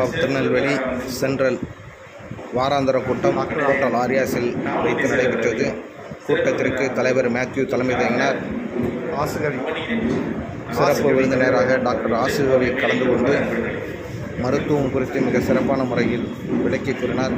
Of Tirunelveli central வாராந்திர கூட்டம் hotel ஆரியாஸில் வைத்து நடைபெற்றது கூட்டத்திற்கு தலைவர் மேத்யூ தலைமை தாங்கினார் ஆசுகவி சிறப்பு விருந்தினராக டாக்டர் ஆசுகவி கலந்து கொண்டு மருத்துவம் குறித்து மிக சிறப்பான முறையில் விளக்கி கூறினார்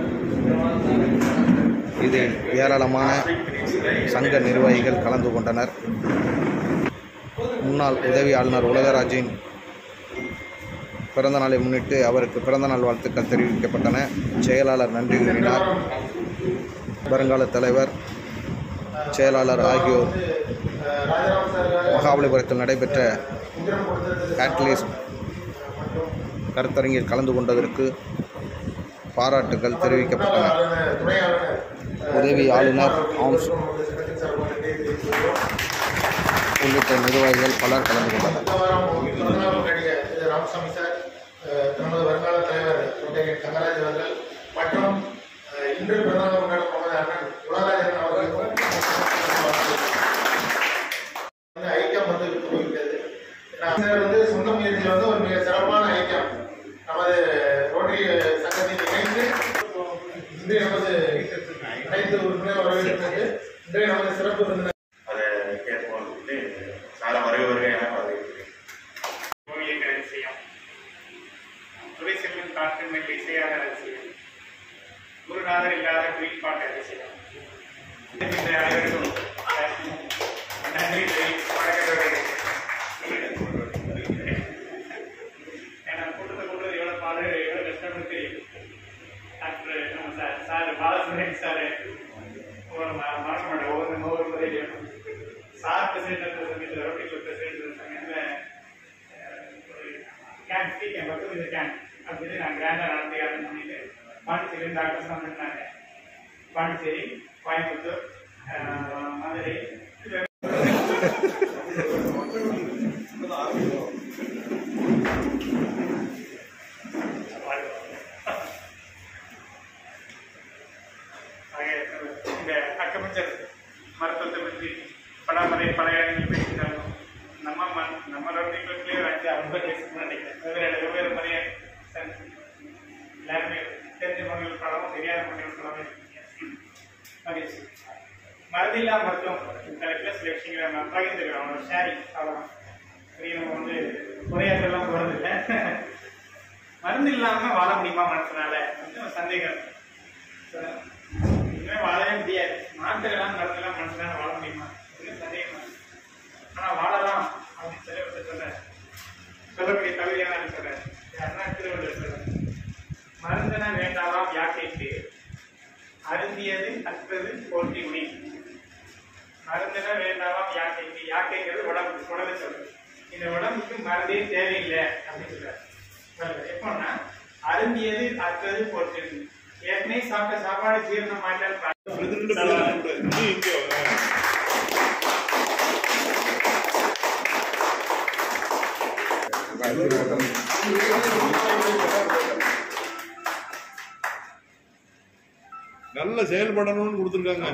இதில் ஏராளமான சங்க நிர்வாகிகள் கலந்து கொண்டனர் முன்னாள் உதவி ஆளுநர் உலகராஜின் பிறந்த நாளை முன்னிட்டு அவருக்கு பிறந்தநாள் வாழ்த்துக்கள் தெரிவிக்கப்பட்டன செயலாளர் நன்றி கூறினார் வருங்கால தலைவர் செயலாளர் ஆகியோர் மகாபலிபுரத்தில் நடைபெற்ற கேட்டலிஸ்ட் கருத்தரங்கில் கலந்து கொண்டதற்கு பாராட்டுகள் தெரிவிக்கப்பட்டன உதவி ஆளுநர் ஆம்ஸ் உள்ளிட்ட நிர்வாகிகள் பலர் கலந்து கொண்டனர் பிறந்தநாளுடைய திரு ராமசாமி சார் அஹ், நமது வருங்கால தலைவர் தொண்டையன் தங்கராஜ் அவர்கள் மற்றும் அஹ், இன்று பிறந்தநாள் கொண்டாடும் நமது அண்ணன் உலகராஜன் அவர்களுக்கும் வந்து ஐக்கியம் வந்து போய்விட்டது சார் வந்து சொந்த முயற்சியில் வந்து ஒரு மிக சிறப்பான ஐக்கியம் நமது ரோட்டரி சங்கத்தில் இணைந்து இன்று நமது அனைத்து உறுப்பினர் வரவேற்கிறது இன்றைய நமது சிறப்பு விருந்தினர் அதை கேட்போம் சொல்லிட்டு சார வருக வருக என வரவேற்கிறேன் ஓவியங்கள் அதிசயம் துறை செல்வன் காற்று மெல்ல இசையாக அதிசயம் குருநாதர் இல்லாத குயில்பாட்டு அதிசயம் இந்த அனைவருக்கும் நன்றி வணக்கத்தோடு ஏன்னா கூட்டத்தை கூட்டுறது எவ்வளோ பாடு எவ்வளோ கஷ்டம்னு தெரியும் டாக்டர் நம்ம சார் சார் பாலசுப்ரமணியன் சார் ஒரு ம- மறக்க மாட்டேன் ஒவ்வொரு ஒவ்வொரு முறையிலையும் சார் பிரசிடென்ட் சங்கத்தில் ரோட்டி கிளப் பிரசிடென்ட் சங்கத்தில் கேம்ப் ஃப்ரீ கேம்ப் வந்து இது கேம்ப் அப்படின்னு நான் கிராண்டாக நடத்திக்காரன்னு பண்ணிட்டு பாண்டிச்சேரி டாக்டர்ஸ் தான் பண்ணாங்க பாண்டிச்சேரி கோயம்புத்தூர் அஹ், மதுரை இது ஆக, இந்த அக்கமிச்சர் மருத்துவத்தை பற்றி படாமலை பல இடங்களில் பேசினாலும் நம்ம ம- நம்ம ரோட்டிகளுக்குள்ளே வந்து அவங்க பேசணும்னு நினைக்கிறேன் வெவ்வேறு வெவ்வேறு முறையை செஞ்சு எல்லாருமே தெரிஞ்ச மொழிகள் படம் தெரியாத மொழிகள் படம் இருக்கீங்க மகிழ்ச்சி மருந்தில்லா மருத்துவம் தலைப்பில் சில விஷயங்களை நான் பகிர்ந்துக்கிறேன் அவனோட ஷேரிங் அவ்வளோதான் பெரிய நம்ம வந்து உரையாற்றலாம் போகிறது இல்லை மருந்து இல்லாமல் வாழ முடியுமா மனசனால அப்படின்னு ஒரு சந்தேகம் இருக்கு. இனிமே வாழவே முடியாது மாத்திரைலாம் மருந்தெல்லாம் மனுஷனால வாழ முடியுமா அப்படின்னு சந்தேகம் இருக்கு. ஆனா வாழலாம் அப்படின்னு சொல்லி ஒருத்தர் சொல்றாரு சொல்லக்கூடிய கவிதையாக நான் சொல்றேன் யாருன்னா திருவள்ளுவர் சொல்றாரு மருந்தன வேண்டாவாம் யாக்கைக்கு அருந்தியது அற்றது போற்றி உணி மருந்தன வேண்டாவாம் யாக்கைக்கு யாக்கைங்கிறது உடம்பு உடலை சொல்றது இந்த உடம்புக்கு மருந்தே தேவையில்லை அப்படின்னு சொல்றாரு சொல்றாரு. எப்போன்னா அருந்தியது அற்றது போற்றி உணி ஏற்கனவே சாப்பிட்ட சாப்பாடு ஜீரணம் ஆயிட்டால் நல்ல செயல்படணும்னு கொடுத்துருக்காங்க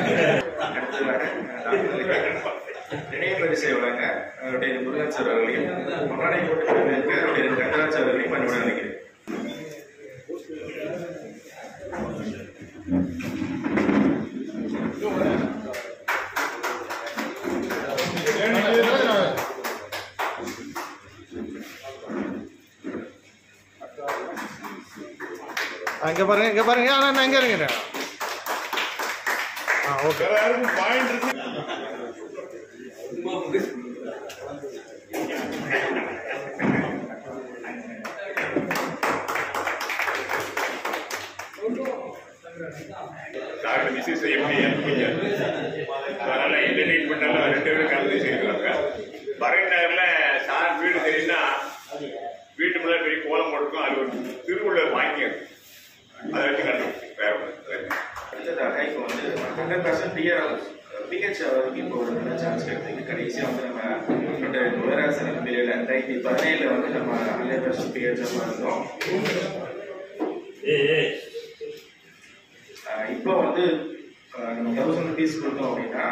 நினைவு பரிசை வழங்க அவருடைய முருகன் சார் அவர்களையும் மகானை கூட்டத்திற்கு அவருடைய கந்தராஜ் அவர்களையும் பணிவுடன் நினைக்கிறேன் இங்கே பாருங்க இங்கே பாருங்க ஆனால் நான் இங்கே இருங்க ஆ ஓகே யாருக்கும் பாயிண்ட் இருக்கு டாக்டர் மிஸ்ஸஸ் எப்படி அனுப்பிங்க அதனால எந்த ட்ரீட்மெண்ட் எல்லாம் ரெண்டு பேரும் கலந்து செய்வாங்க பறையினர்ல சார் வீடு தெரியும்னா வீட்டு முன்னாடி பெரிய கோலம் போட்டுக்கும் அது ஒரு திருவள்ளுவர் வாங்கி அதை வச்சு கண்டுபிடிச்சு வேற ஒண்ணும் இல்ல. அடுத்ததாக இப்போ வந்து ஹண்ட்ரட் பர்சன்ட் டிஆர் பிஹெச் அவருக்கு இப்போ ஒரு நல்ல சான்ஸ் கிடைச்சிருக்கு கடைசியாக வந்து நம்ம நுவராசன பிரிவில் ரெண்டாயிரத்தி பதினேழுல வந்து நம்ம ஹண்ட்ரட் பர்சன்ட் பிஹெச் இருந்தோம் ஆஹ் இப்போ வந்து ஆஹ் நம்ம தௌசண்ட் ருபீஸ் கொடுத்தோம் அப்படின்னா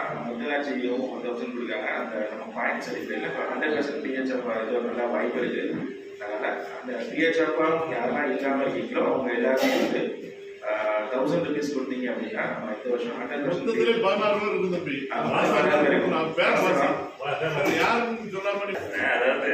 முத்தலாட்சியும் ஒரு தௌசண்ட் கொடுக்காங்க அந்த நம்ம பாயிண்ட்ஸ் அடிப்படையில் இப்போ ஹண்ட்ரட் பர்சன்ட் பிஹெச்எஃப் இது ஒரு நல்ல வாய்ப்பு இருக்கு அதனால அந்த பிஹெச்எஃப் யாரெல்லாம் இல்லாமல் இருக்கீங்களோ அவங்க எல்லாருமே வந்து தௌசண்ட் ருபீஸ் கொடுத்தீங்க அப்படின்னா நம்ம இந்த வருஷம் ஹண்ட்ரட் மொத்தத்திலே பதினாறு பேர் இருக்கு தம்பி பதினாறு பேர் இருக்கு. நான் பேர மாட்டேன் யாருன்னு சொல்லாம அதாவது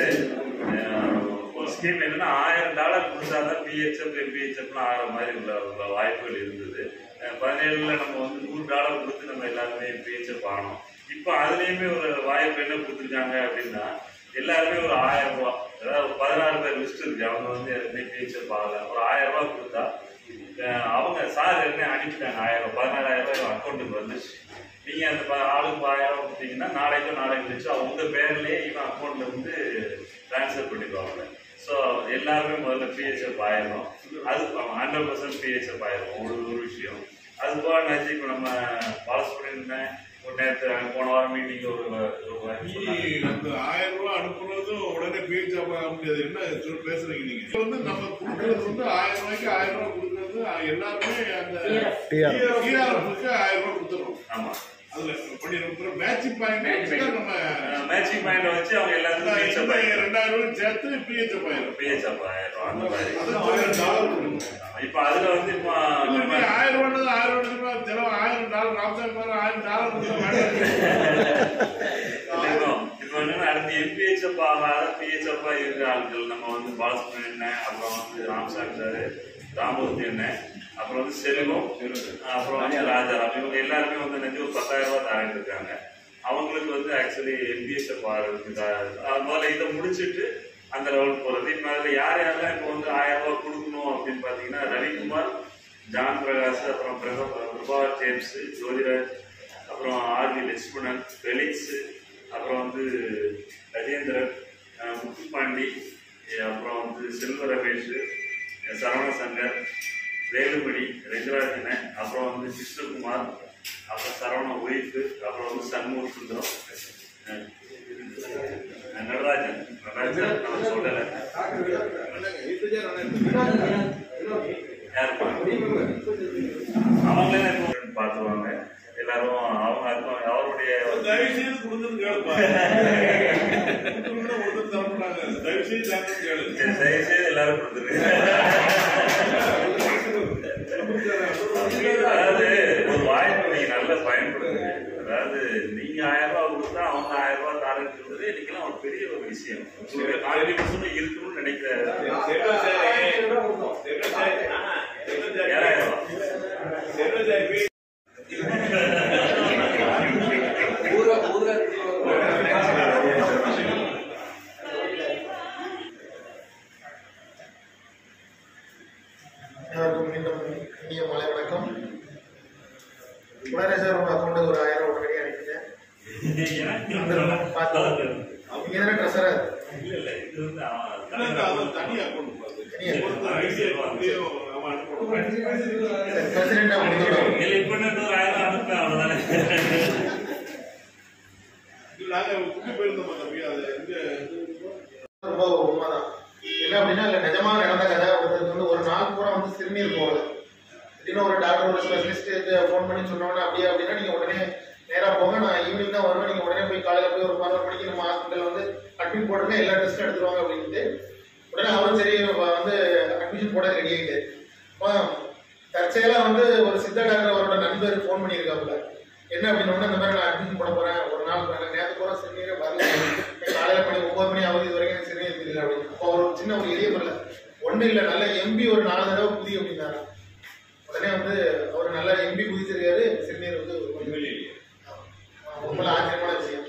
அஹ், ஒரு ஸ்கீம் என்னன்னா ஆயிரம் டாலர் கொடுத்தாதான் பிஹெச்எஃப் எம்பிஹெச்எஃப்லாம் ஆகிற மாதிரி உள்ள உள்ள வாய்ப்புகள் இருந்தது அஹ், பதினேழுல நம்ம வந்து நூறு டாலர் கொடுத்து நம்ம எல்லாருமே பிஹெச்எஃப் ஆனோம் இப்போ அதுலேயுமே ஒரு வாய்ப்பு என்ன கொடுத்துருக்காங்க அப்படின்னா எல்லாருமே ஒரு ஆயிரம் ரூபா அதாவது ஒரு பதினாறு பேர் லிஸ்ட் இருக்கு அவங்க வந்து எதுவுமே பிஹெச்எஃப் ஆகல ஒரு ஆயிரம் ரூபா கொடுத்தா அஹ், அவங்க சார் என்ன அனுப்பிட்டாங்க ஆயிரம் ரூபாய் பதினாறாயிரம் ரூபாய் அக்கௌண்ட்டுக்கு வந்துச்சு நீங்க அந்த ப- ஆளுக்கு ஆயிரம் ரூபாய் கொடுத்தீங்கன்னா நாளைக்கு நாளைக்கு கழிச்சு அவங்க பேர்லயே இவன் அக்கௌண்ட்ல வந்து ட்ரான்ஸ்ஃபர் பண்ணிடுவாங்க ஸோ எல்லாருமே முதல்ல பிஹெச்எஃப் ஆயிரும் அது ஹண்ட்ரட் பர்சன்ட் பிஹெச்எஃப் ஆயிரும் ஒரு ஒரு விஷயம் அது போக நினைச்சு இப்போ நம்ம பாலசுப்ரமணியன் ஒரு நேரத்து போன வாரம் மீட்டிங் ஒரு ஒரு வாய்ப்பு சொன்னாங்க. அந்த ஆயிரம் ரூபாய் அனுப்புறதும் உடனே பேச்சு ஆக முடியாது என்ன சொல்லி பேசுறீங்க நீங்க இது வந்து நம்ம கொடுக்கறது வந்து ஆயிரம் ரூபாய்க்கு ஆயிரம் ரூபாய் கொடுக்கறது எல்லாருமே அந்த டிஆர்எஃப்க்கு ஆயிரம் ரூபாய் கொடுத்துறோம் ஆமா அதுல பண்ணிடுறோம் மேட்சிங் பாயிண்ட் நம்ம மேட்சிங் பாயிண்ட் வச்சு அவங்க எல்லாத்துக்கும் பிஹெச்எஃப் ஆயிரும் ரெண்டாயிரம் ரூபாய் சேர்த்து பிஹெச்எஃப் ஆயிரும் பிஹெச்எஃப் ஆயிரும் அந்த மாதிரி அது ஆயிரம் டாலர் கொடுக்கணும் இப்போ அதுல வந்து இப்போ இல்ல, நம்ம நீ ஆயிரம் ரூபாய் ஆயிரம் ரூபாய் செலவு ஆயிரம் டாலர் ராம்சாமி மாதிரி ஆயிரம் டாலர் கொடுத்தா வேண்டாம். இப்போ இப்போ என்னன்னா அடுத்து எம்பிஹெச்எஃப் ஆகாத பிஹெச்எஃப் இருக்கிற ஆட்கள் நம்ம வந்து பாலசுப்ரமணியன் அண்ணன் அப்புறம் வந்து ராமசாமி சார் ராமூர்த்தி அண்ணன் அப்புறம் வந்து செல்வம் அப்புறம் வந்து ராஜாராம் இவங்க எல்லாருமே வந்து நினைச்சு ஒரு பத்தாயிரம் ரூபாய் தரேன் இருக்காங்க அவங்களுக்கு வந்து ஆக்சுவலி எம்பிஎஸ்எஃப் ஆகிறதுக்கு தா- முதல்ல இதை முடிச்சிட்டு அந்த லெவல் போகிறது இப்போ அதில் யார் யாரெல்லாம் இப்போ வந்து ஆயிரம் ரூபாய் கொடுக்கணும் அப்படின்னு பார்த்தீங்கன்னா ரவிக்குமார் ஜான் பிரகாஷ் அப்புறம் பிரபா பிரபாகர் ஜேம்ஸ் ஜோதிராஜ் அப்புறம் ஆர்வி லட்சுமணன் ஃபெலிக்ஸ் அப்புறம் வந்து கஜேந்திரன் அஹ் முத்துப்பாண்டி அஹ் அப்புறம் வந்து செல்வ ரமேஷ் அஹ் சரவண சங்கர் வேலுமணி ரெங்கராஜன் அப்புறம் வந்து கிருஷ்ணகுமார் அப்புறம் சரவண ஒய்ஃபு அப்புறம் வந்து சண்முக சுந்தரம் அஹ் நடராஜன் நடராஜன் நான் சொல்லலை யாருப்பா அவங்களே இப்போ பார்த்துருவாங்க எல்லாரும் அவங்க அதுவும் அவருடைய தயவு செய்து கொடுத்துன்னு கேளுப்பா கொடுத்துருந்தா ஒருத்தர் தர மாட்டாங்க தயவு செய்து தரணும்னு கேளு சரி, தயவு செய்து எல்லாரும் கொடுத்துருங்க அதாவது ஒரு வாய்ப்பு நீங்க நல்லா பயன்படுத்துங்க அதாவது நீங்க ஆயிரம் ரூபாய் கொடுத்தா அவங்க ஆயிரம் ரூபாய் தாரங்கிறது இன்னைக்கெல்லாம் ஒரு பெரிய ஒரு விஷயம் உங்களுடைய கான்ட்ரிபியூஷன் இருக்கணும்னு நினைக்கிறாரு ஏழாயிரம் ரூபாய் எல்லாருக்கும் மீண்டும் இனிய மாலை வணக்கம் உடனே சார் உங்க அக்கௌண்ட்டுக்கு ஒரு ஆயிரம் உடனடியாக அனுப்பிட்டேன் பார்த்து நீங்க தானே ட்ரெஸரர் இல்ல இல்ல இது வந்து அவன் இல்ல, அது தனி account பாத்து. தனி account. ஒருத்தர் ஐடியா அப்படியும் அவன் அனுப்பணும். பிரசிடென்டாக கொடுத்துருவோம் இல்ல இப்ப இன்னும் ஒரு ஆயிரம் அனுப்பேன் அவ்வளவுதானே இல்ல, நாங்க கூட்டி போயிருந்தோம் தம்பி, அது எங்க ரொம்ப உண்மைதான் என்ன அப்படின்னா இல்லை நிஜமா நடந்த கதை ஒருத்தருக்கு வந்து ஒரு நாள் பூரா வந்து சிறுநீர் போகல திடீர்னு ஒரு டாக்டர் ஒரு ஸ்பெஷலிஸ்ட்டு ஃபோன் பண்ணி சொன்னோன்னே அப்படியே அப்படின்னா நீங்கள் உடனே நேராக போங்க நான் ஈவினிங் தான் வருவேன் நீங்கள் உடனே போய் காலையில் போய் ஒரு பதினோரு மணிக்கு நம்ம ஹாஸ்பிட்டல் வந்து அட்மிட் போட்டுருங்க எல்லா டெஸ்ட்டும் எடுத்துருவாங்க அப்படின்ட்டு உடனே அவரும் சரி வ- வந்து அட்மிஷன் போட ரெடி ஆகிட்டு தற்செயலாக வந்து ஒரு சித்த டாக்டர் அவரோட நண்பர் ஃபோன் பண்ணியிருக்காப்புல என்ன அப்படின்னா இந்த மாதிரி நான் அட்மிஷன் போட போகிறேன் ஒரு நாள் எனக்கு நேரத்து பூரா சிறுநீரே வரல காலையில் மணி ஒன்பது மணி ஆகுது இது வரைக்கும் எனக்கு சிறுநீர் தெரியல அப்படின்னு அப்போ அவர் ஒரு சின்ன ஒரு எளிய பொருள் ஒன்றும் இல்லை நல்ல எம்பி ஒரு நாலு தடவை குதி அப்படின்னாரு உடனே வந்து அவர் நல்லா எம்பி குதிச்சிருக்காரு சிறுநீர் வந்து கொஞ்சம் ஆமா, ரொம்ப ஆச்சரியமான விஷயம்